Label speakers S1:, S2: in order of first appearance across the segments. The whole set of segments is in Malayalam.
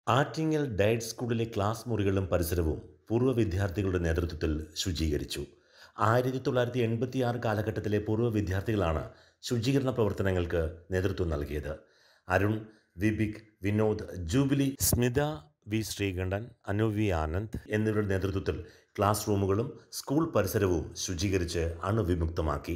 S1: ആറ്റിങ്ങൽ ഡയറ്റ് സ്കൂളിലെ ക്ലാസ് മുറികളും പരിസരവും പൂർവ്വ വിദ്യാർത്ഥികളുടെ നേതൃത്വത്തിൽ ശുചീകരിച്ചു ആയിരത്തി തൊള്ളായിരത്തി എൺപത്തി ആറ് കാലഘട്ടത്തിലെ പൂർവ്വ വിദ്യാർത്ഥികളാണ് ശുചീകരണ പ്രവർത്തനങ്ങൾക്ക് നേതൃത്വം നൽകിയത് അരുൺ വിബിക് വിനോദ് ജൂബിലി സ്മിത വി ശ്രീകണ്ഠൻ അനു വി ആനന്ദ് എന്നിവരുടെ നേതൃത്വത്തിൽ ക്ലാസ് റൂമുകളും സ്കൂൾ പരിസരവും ശുചീകരിച്ച് അണുവിമുക്തമാക്കി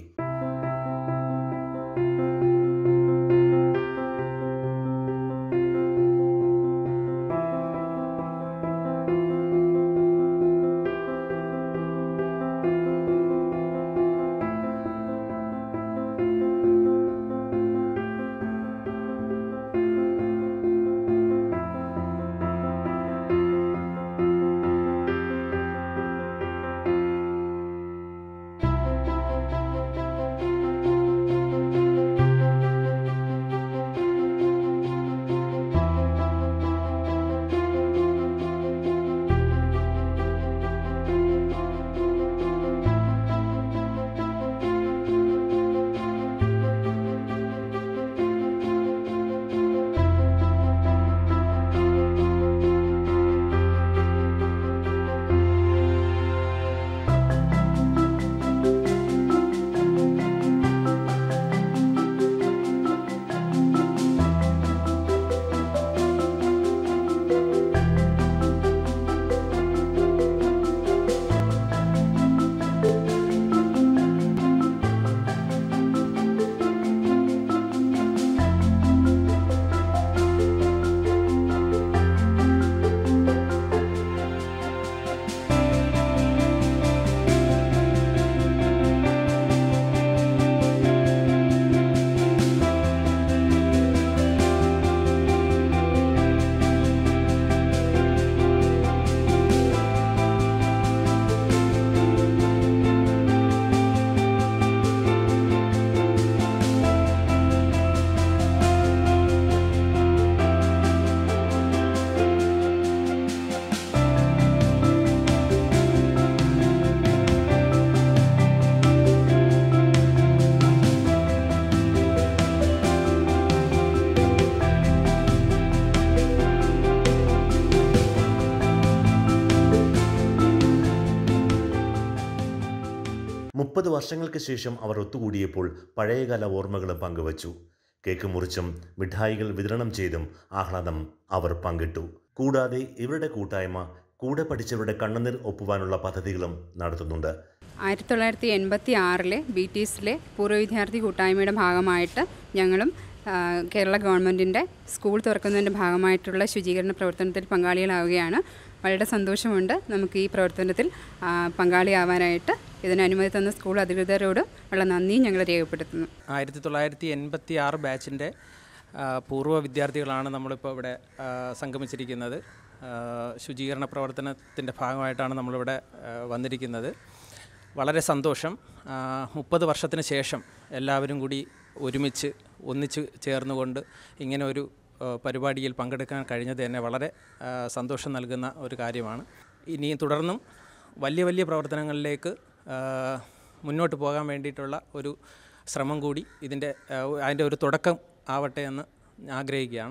S1: മുപ്പത് വർഷങ്ങൾക്ക് ശേഷം അവർ ഒത്തുകൂടിയപ്പോൾ പഴയകാല ഓർമ്മകളും പങ്കുവച്ചു കേക്ക് മുറിച്ചും മിഠായികൾ വിതരണം ചെയ്തും ആഹ്ലാദം അവർ പങ്കിട്ടു കൂടാതെ ഇവരുടെ കൂട്ടായ്മ കൂടെ പഠിച്ചവരുടെ കണ്ണുനീർ ഒപ്പുവാനുള്ള പദ്ധതികളും നടത്തുന്നുണ്ട്
S2: ആയിരത്തി തൊള്ളായിരത്തി എൺപത്തി ആറിലെ ബി ടി എസിലെ പൂർവ്വ വിദ്യാർത്ഥി കൂട്ടായ്മയുടെ ഭാഗമായിട്ട് ഞങ്ങളും ആ, കേരള ഗവൺമെൻറ്റിൻ്റെ സ്കൂൾ തുറക്കുന്നതിൻ്റെ ഭാഗമായിട്ടുള്ള ശുചീകരണ പ്രവർത്തനത്തിൽ പങ്കാളികളാവുകയാണ് വളരെ സന്തോഷമുണ്ട് നമുക്ക് ഈ പ്രവർത്തനത്തിൽ ആ, പങ്കാളിയാവാനായിട്ട് ഇതിന് അനുമതി തന്ന സ്കൂൾ അധികൃതരോടും ഉള്ള നന്ദിയും ഞങ്ങൾ രേഖപ്പെടുത്തുന്നു
S3: ആയിരത്തി തൊള്ളായിരത്തി എൺപത്തി ആറ് ബാച്ചിൻ്റെ ആ, പൂർവ്വ വിദ്യാർത്ഥികളാണ് നമ്മളിപ്പോൾ ഇവിടെ ആ, സംഗമിച്ചിരിക്കുന്നത് ആ, ശുചീകരണ പ്രവർത്തനത്തിൻ്റെ ഭാഗമായിട്ടാണ് നമ്മളിവിടെ ആ, വന്നിരിക്കുന്നത് വളരെ സന്തോഷം ആ, മുപ്പത് വർഷത്തിന് ശേഷം എല്ലാവരും കൂടി ഒരുമിച്ച് ഒന്നിച്ച് ചേർന്നുകൊണ്ട് ഇങ്ങനെ ഒരു ആ, പരിപാടിയിൽ പങ്കെടുക്കാൻ കഴിഞ്ഞത് തന്നെ വളരെ ആ, സന്തോഷം നൽകുന്ന ഒരു കാര്യമാണ് ഇനിയും തുടർന്നും വലിയ വലിയ പ്രവർത്തനങ്ങളിലേക്ക് ആ, മുന്നോട്ട് പോകാൻ വേണ്ടിയിട്ടുള്ള ഒരു ശ്രമം കൂടി ഇതിൻ്റെ ആ, അതിൻ്റെ ഒരു തുടക്കം ആവട്ടെ എന്ന് ആഗ്രഹിക്കുകയാണ്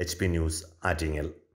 S1: എച്ച് പി ന്യൂസ് ആറ്റിങ്ങൽ